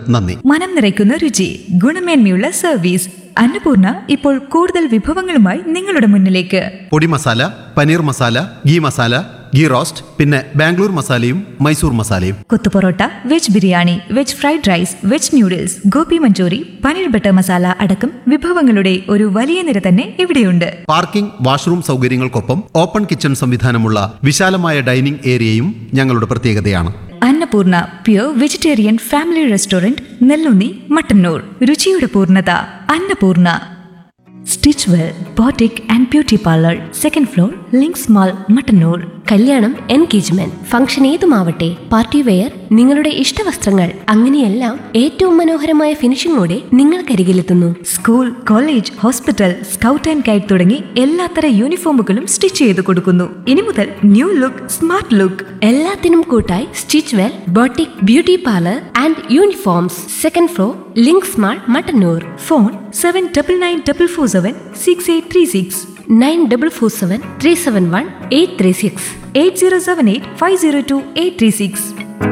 നന്ദി മനം നിറയ്ക്കുന്ന രുചി ഗുണമേന്മയുള്ള സർവീസ് അന്നപൂർണ ഇപ്പോൾ കൂടുതൽ വിഭവങ്ങളുമായി നിങ്ങളുടെ മുന്നിലേക്ക് പൊടി മസാല പനീർ മസാല ഗീ മസാല ഗീ റോസ്റ്റ് പിന്നെ ബാംഗ്ലൂർ മസാലയും മൈസൂർ മസാലയും kothu parotta veg biryani veg fried rice veg noodles gobi manchurian paneer butter masala അടക്കം വിഭവങ്ങളുടെ ഒരു വലിയ നിര തന്നെ ഇവിടെയുണ്ട് പാർക്കിംഗ് വാഷ്റൂം സൗകര്യങ്ങൾക്കൊപ്പം ഓപ്പൺ കിച്ചൺ സംവിധാനമുള്ള വിശാലമായ ഡൈനിംഗ് ഏരിയയും ഞങ്ങളുടെ പ്രത്യേകതയാണ് Annapurna pure vegetarian family restaurant Nellunni Mattannur രുചിയുടെ പൂർണ്ണത Annapurna stitch well boutique and beauty parlour second floor Links mall Mattannur കല്യാണം എൻഗേജ്മെന്റ് ഫംഗ്ഷൻ ഏതുമാവട്ടെ പാർട്ടി വെയർ നിങ്ങളുടെ ഇഷ്ടവസ്ത്രങ്ങൾ അങ്ങനെയെല്ലാം ഏറ്റവും മനോഹരമായ ഫിനിഷിംഗോടെ നിങ്ങൾക്കരികിലെത്തുന്നു school college hospital scout and guide തുടങ്ങി എല്ലാത്തര യൂണിഫോമുകളും സ്റ്റിച്ച് ചെയ്ത് കൊടുക്കുന്നു ഇനി മുതൽ ന്യൂ ലുക്ക് സ്മാർട്ട് ലുക്ക് എല്ലാത്തിനും കൂട്ടായി stitch well boutique beauty parlour and uniforms second floor Links mall Mattannur phone seven double nine double four seven six eight three six nine double four seven three seven one eight three six eight zero seven eight five zero two eight three six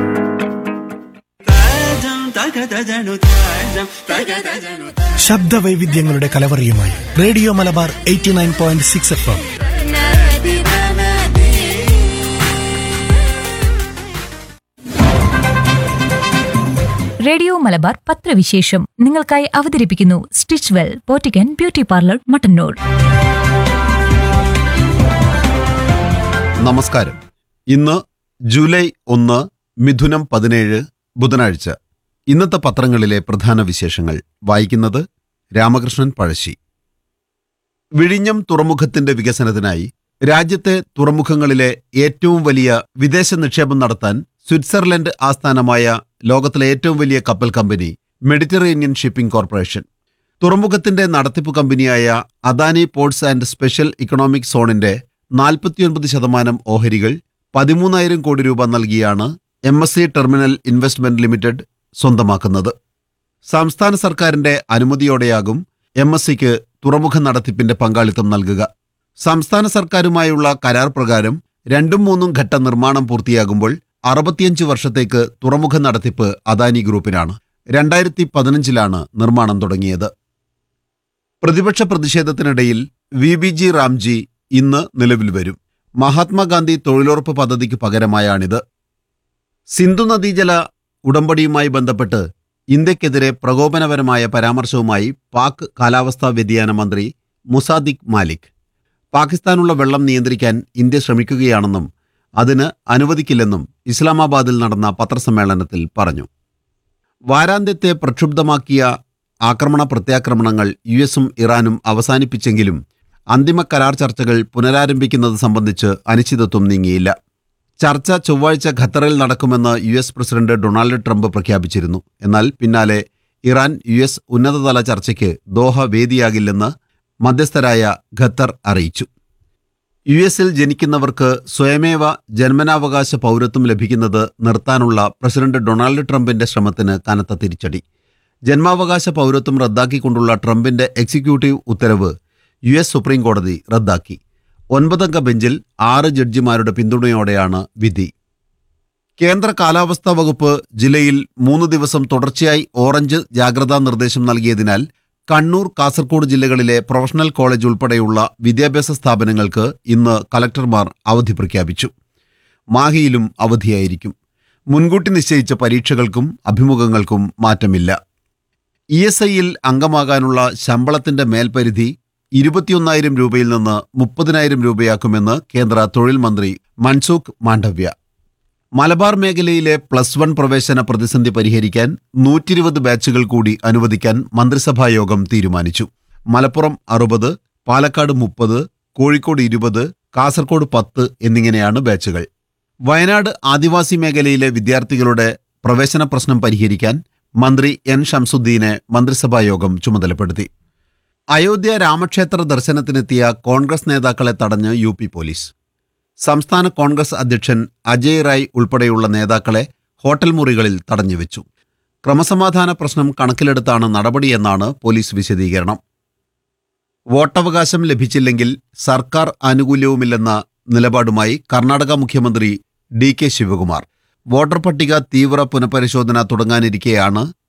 ശബ്ദവൈവിധ്യങ്ങളുടെ കലവറിയുമായി radio Malabar eighty nine point six F M radio Malabar പത്രവിശേഷം നിങ്ങൾക്കായി അവതരിപ്പിക്കുന്നു stitch well boutique beauty parlour Mattannur നമസ്കാരം ഇന്ന് July ഒന്ന് മിഥുനം പതിനേഴ് ബുധനാഴ്ച ഇന്നത്തെ പത്രങ്ങളിലെ പ്രധാന വിശേഷങ്ങൾ വായിക്കുന്നത് രാമകൃഷ്ണൻ പഴശ്ശി വിഴിഞ്ഞം തുറമുഖത്തിന്റെ വികസനത്തിനായി രാജ്യത്തെ തുറമുഖങ്ങളിലെ ഏറ്റവും വലിയ വിദേശ നിക്ഷേപം നടത്താൻ സ്വിറ്റ്സർലൻഡ് ആസ്ഥാനമായ ലോകത്തിലെ ഏറ്റവും വലിയ കപ്പൽ കമ്പനി മെഡിറ്ററേനിയൻ ഷിപ്പിംഗ് കോർപ്പറേഷൻ തുറമുഖത്തിന്റെ നടത്തിപ്പ് കമ്പനിയായ Adani ports and special economic സോണിന്റെ നാൽപ്പത്തിയൊൻപത് ശതമാനം ഓഹരികൾ പതിമൂന്നായിരം കോടി രൂപ നൽകിയാണ് M S C terminal investment limited സ്വന്തമാക്കുന്നത് സംസ്ഥാന സർക്കാരിന്റെ അനുമതിയോടെയാകും എം എസ് സിക്ക് തുറമുഖ നടത്തിപ്പിന്റെ പങ്കാളിത്തം നൽകുക സംസ്ഥാന സർക്കാരുമായുള്ള കരാർ പ്രകാരം രണ്ടും മൂന്നും ഘട്ട നിർമ്മാണം പൂർത്തിയാകുമ്പോൾ അറുപത്തിയഞ്ച് വർഷത്തേക്ക് തുറമുഖ നടത്തിപ്പ് അദാനി ഗ്രൂപ്പിനാണ് രണ്ടായിരത്തി പതിനഞ്ചിലാണ് നിർമ്മാണം തുടങ്ങിയത് പ്രതിപക്ഷ പ്രതിഷേധത്തിനിടയിൽ വി ബി ജി റാംജി ഇന്ന് നിലവിൽ വരും മഹാത്മാഗാന്ധി തൊഴിലുറപ്പ് പദ്ധതിക്ക് പകരമായാണിത് സിന്ധു നദീജല ഉടമ്പടിയുമായി ബന്ധപ്പെട്ട് ഇന്ത്യക്കെതിരെ പ്രകോപനപരമായ പരാമർശവുമായി പാക് കാലാവസ്ഥാ വ്യതിയാന മന്ത്രി മുസാദിഖ് മാലിക് പാകിസ്ഥാനുള്ള വെള്ളം നിയന്ത്രിക്കാൻ ഇന്ത്യ ശ്രമിക്കുകയാണെന്നും അതിന് അനുവദിക്കില്ലെന്നും ഇസ്ലാമാബാദിൽ നടന്ന പത്രസമ്മേളനത്തിൽ പറഞ്ഞു വാരാന്ത്യത്തെ പ്രക്ഷുബ്ധമാക്കിയ ആക്രമണ പ്രത്യാക്രമണങ്ങൾ യു എസും ഇറാനും അവസാനിപ്പിച്ചെങ്കിലും അന്തിമ കരാർ ചർച്ചകൾ പുനരാരംഭിക്കുന്നത് സംബന്ധിച്ച് അനിശ്ചിതത്വം നീങ്ങിയില്ല ചർച്ച ചൊവ്വാഴ്ച ഖത്തറിൽ നടക്കുമെന്ന് U S president Donald Trump പ്രഖ്യാപിച്ചിരുന്നു എന്നാൽ പിന്നാലെ ഇറാൻ യു എസ് ഉന്നതതല ചർച്ചയ്ക്ക് ദോഹ വേദിയാകില്ലെന്ന് മധ്യസ്ഥരായ ഖത്തർ അറിയിച്ചു യു എസിൽ ജനിക്കുന്നവർക്ക് സ്വയമേവ ജന്മനാവകാശ പൗരത്വം ലഭിക്കുന്നത് നിർത്താനുള്ള പ്രസിഡന്റ് ഡൊണാൾഡ് ട്രംപിന്റെ ശ്രമത്തിന് കനത്ത തിരിച്ചടി ജന്മാവകാശ പൗരത്വം റദ്ദാക്കിക്കൊണ്ടുള്ള ട്രംപിന്റെ എക്സിക്യൂട്ടീവ് ഉത്തരവ് യു എസ് സുപ്രീം കോടതി റദ്ദാക്കി ഒൻപതംഗ ബെഞ്ചിൽ ആറ് ജഡ്ജിമാരുടെ പിന്തുണയോടെയാണ് വിധി കേന്ദ്ര കാലാവസ്ഥാ വകുപ്പ് ജില്ലയിൽ മൂന്ന് ദിവസം തുടർച്ചയായി ഓറഞ്ച് ജാഗ്രതാ നിർദ്ദേശം നൽകിയതിനാൽ കണ്ണൂർ കാസർഗോഡ് ജില്ലകളിലെ പ്രൊഫഷണൽ കോളേജ് ഉൾപ്പെടെയുള്ള വിദ്യാഭ്യാസ സ്ഥാപനങ്ങൾക്ക് ഇന്ന് കലക്ടർമാർ അവധി പ്രഖ്യാപിച്ചു മാഹിയിലും അവധിയായിരിക്കും മുൻകൂട്ടി നിശ്ചയിച്ച പരീക്ഷകൾക്കും അഭിമുഖങ്ങൾക്കും മാറ്റമില്ല ഇ എസ് ഐയിൽ അംഗമാകാനുള്ള ശമ്പളത്തിന്റെ മേൽപരിധി ഇരുപത്തിയൊന്നായിരം രൂപയിൽ നിന്ന് മുപ്പതിനായിരം രൂപയാക്കുമെന്ന് കേന്ദ്ര തൊഴിൽ മന്ത്രി മൻസൂഖ് മാണ്ഡവ്യ മലബാർ മേഖലയിലെ പ്ലസ് വൺ പ്രവേശന പ്രതിസന്ധി പരിഹരിക്കാൻ നൂറ്റിരുപത് ബാച്ചുകൾ കൂടി അനുവദിക്കാൻ മന്ത്രിസഭാ യോഗം തീരുമാനിച്ചു മലപ്പുറം അറുപത് പാലക്കാട് മുപ്പത് കോഴിക്കോട് ഇരുപത് കാസർഗോഡ് പത്ത് എന്നിങ്ങനെയാണ് ബാച്ചുകൾ വയനാട് ആദിവാസി മേഖലയിലെ വിദ്യാർത്ഥികളുടെ പ്രവേശന പ്രശ്നം പരിഹരിക്കാൻ മന്ത്രി എൻ ഷംസുദ്ദീനെ മന്ത്രിസഭാ യോഗം ചുമതലപ്പെടുത്തി അയോധ്യ രാമക്ഷേത്ര ദർശനത്തിനെത്തിയ കോൺഗ്രസ് നേതാക്കളെ തടഞ്ഞ് യു പി പോലീസ് സംസ്ഥാന കോൺഗ്രസ് അധ്യക്ഷൻ അജയ് റായ് ഉൾപ്പെടെയുള്ള നേതാക്കളെ ഹോട്ടൽ മുറികളിൽ തടഞ്ഞുവെച്ചു ക്രമസമാധാന പ്രശ്നം കണക്കിലെടുത്താണ് നടപടിയെന്നാണ് പോലീസ് വിശദീകരണം വോട്ടവകാശം ലഭിച്ചില്ലെങ്കിൽ സർക്കാർ ആനുകൂല്യവുമില്ലെന്ന നിലപാടുമായി കർണാടക മുഖ്യമന്ത്രി ഡി കെ ശിവകുമാർ വോട്ടർ പട്ടിക തീവ്ര പുനഃപരിശോധന തുടങ്ങാനിരിക്കെയാണ്